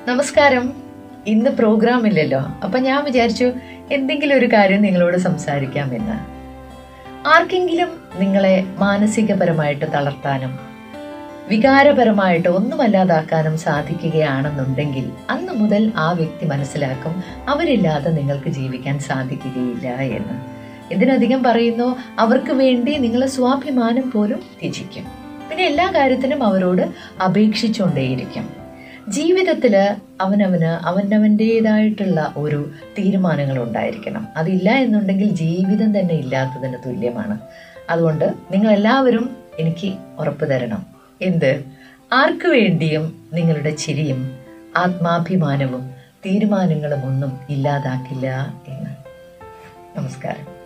നമസ്കാരം ഇന്ന് പ്രോഗ്രാം ഇല്ലല്ലോ അപ്പൊ ഞാൻ വിചാരിച്ചു എന്തെങ്കിലും ഒരു കാര്യം നിങ്ങളോട് സംസാരിക്കാമെന്ന് ആർക്കെങ്കിലും നിങ്ങളെ മാനസികപരമായിട്ട് തളർത്താനും വികാരപരമായിട്ട് ഒന്നുമല്ലാതാക്കാനും സാധിക്കുകയാണെന്നുണ്ടെങ്കിൽ അന്ന് മുതൽ ആ വ്യക്തി മനസ്സിലാക്കും അവരില്ലാതെ നിങ്ങൾക്ക് ജീവിക്കാൻ സാധിക്കുകയില്ല എന്ന് ഇതിനധികം പറയുന്നു അവർക്ക് വേണ്ടി നിങ്ങളെ സ്വാഭിമാനം പോലും ത്യജിക്കും പിന്നെ എല്ലാ കാര്യത്തിനും അവരോട് അപേക്ഷിച്ചുകൊണ്ടേയിരിക്കും ജീവിതത്തിൽ അവനവന് അവനവൻ്റെതായിട്ടുള്ള ഒരു തീരുമാനങ്ങൾ ഉണ്ടായിരിക്കണം അതില്ല എന്നുണ്ടെങ്കിൽ ജീവിതം തന്നെ ഇല്ലാത്തതിന് തുല്യമാണ് അതുകൊണ്ട് നിങ്ങൾ എല്ലാവരും എനിക്ക് ഉറപ്പ് തരണം എന്ത് ആർക്കു വേണ്ടിയും നിങ്ങളുടെ ചിരിയും ആത്മാഭിമാനവും തീരുമാനങ്ങളും ഒന്നും ഇല്ലാതാക്കില്ല എന്ന് നമസ്കാരം